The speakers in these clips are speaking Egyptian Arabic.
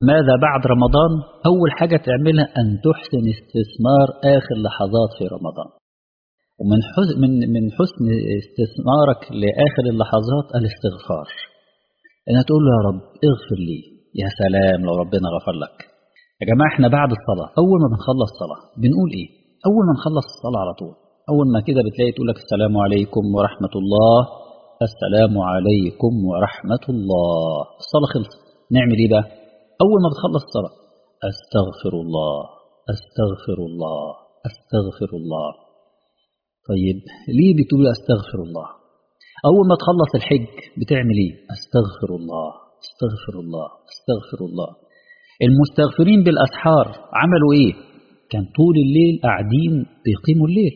ماذا بعد رمضان أول حاجة تعملها أن تحسن استثمار آخر لحظات في رمضان ومن حسن, من من حسن استثمارك لآخر اللحظات الاستغفار إنها تقول له يا رب اغفر لي يا سلام لو ربنا غفر لك يا جماعة احنا بعد الصلاة أول ما بنخلص صلاة بنقول إيه أول ما نخلص الصلاة على طول أول ما كده بتلاقي تقول لك السلام عليكم ورحمة الله السلام عليكم ورحمة الله الصلاة خلصت نعمل إيه بقى أول ما بتخلص الصلاة أستغفر الله أستغفر الله أستغفر الله طيب ليه بتقول أستغفر الله أول ما تخلص الحج بتعمل إيه أستغفر الله أستغفر الله أستغفر الله المستغفرين بالأسحار عملوا إيه كان طول الليل قاعدين بيقيموا الليل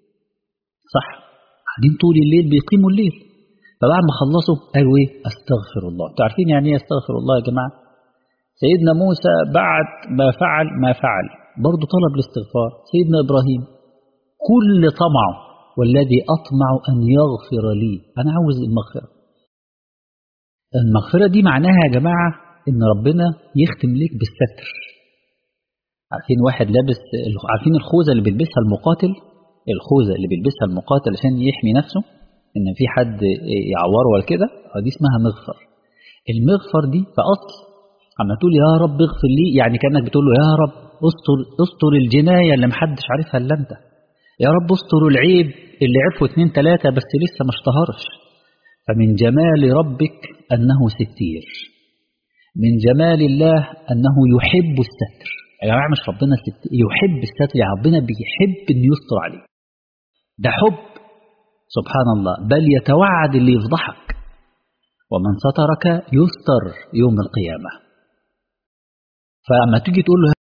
صح قاعدين طول الليل بيقيموا الليل فبعد ما خلصوا قالوا ايه استغفر الله انتوا عارفين يعني ايه استغفر الله يا جماعه سيدنا موسى بعد ما فعل ما فعل برضه طلب الاستغفار سيدنا ابراهيم كل طمعه والذي اطمع ان يغفر لي انا عاوز المغفره المغفره دي معناها يا جماعه ان ربنا يختم ليك بالستر عارفين واحد لابس عارفين الخوذه اللي بيلبسها المقاتل الخوذه اللي بيلبسها المقاتل عشان يحمي نفسه ان في حد يعوره ولا كده دي اسمها مغفر المغفر دي في اصل اما تقول يا رب اغفر لي يعني كانك بتقول له يا رب استر استر الجنايه اللي محدش عارفها الا انت يا رب استر العيب اللي عرفه اتنين تلاته بس لسه ما اشتهرش فمن جمال ربك انه ستير من جمال الله انه يحب الستر يا جماعه مش ربنا ست... يحب الستر يعني ربنا بيحب ان يستر عليه ده حب سبحان الله بل يتوعد اللي يفضحك ومن سترك يستر يوم القيامة فأما تيجي تقول له